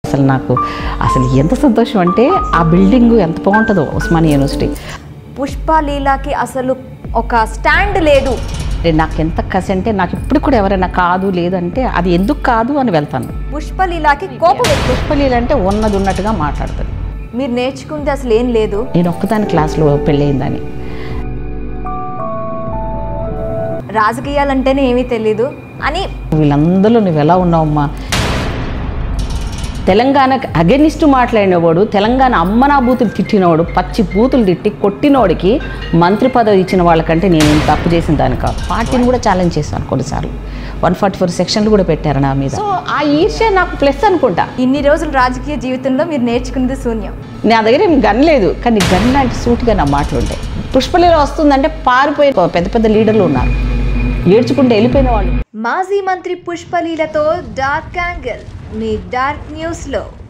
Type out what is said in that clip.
అసలు నాకు అసలు ఎంత సంతోషం అంటే ఆ బిల్డింగ్ ఎంత బాగుంటుందో ఉస్మానియా యూనివర్సిటీ పుష్పలీలకి అసలు ఒక స్టాండ్ లేదు అంటే నాకు ఎంత కసి అంటే నాకు ఇప్పుడు కూడా ఎవరైనా కాదు లేదంటే అది ఎందుకు కాదు అని వెళ్తాను పుష్పలీలకి కోపం ఎక్కువ పుష్పలీల అంటే ఉన్నది ఉన్నట్టుగా మాట్లాడుతుంది మీరు నేర్చుకుంది అసలు ఏం లేదు నేను ఒక్కదాని క్లాస్లో పెళ్ళయిందని రాజకీయాలంటేనే ఏమీ తెలీదు అని వీళ్ళందరూ నువ్వు ఎలా ఉన్నావమ్మా తెలంగాణకి అగెనిస్ట్ మాట్లాడినవాడు తెలంగాణ అమ్మనా బూతులు తిట్టినవాడు పచ్చి బూతులు తిట్టి కొట్టినోడికి మంత్రి పదవి ఇచ్చిన వాళ్ళకంటే నేను ఏం తప్పు చేసిన దాని కాదు పార్టీని కూడా ఛాలెంజ్ చేశాను కొన్నిసార్లు వన్ ఫార్టీ ఫోర్ సెక్షన్లు కూడా పెట్టారు నా మీద సో ఆ ఈర్ష్య నాకు ప్లస్ అనుకుంటా ఇన్ని రోజులు రాజకీయ జీవితంలో మీరు నేర్చుకున్నది శూన్యం నా దగ్గర ఏం గన్ లేదు కానీ గన్ లాంటి సూటిగా నా మాటలు ఉంటాయి పుష్పలీల వస్తుందంటే పారిపోయి పెద్ద పెద్ద లీడర్లు ఉన్నారు ఏడ్చుకుంటూ వెళ్ళిపోయిన వాళ్ళు మాజీ మంత్రి పుష్పలీలతో డార్క్ యాంగిల్ మీ డార్క్ న్యూస్లో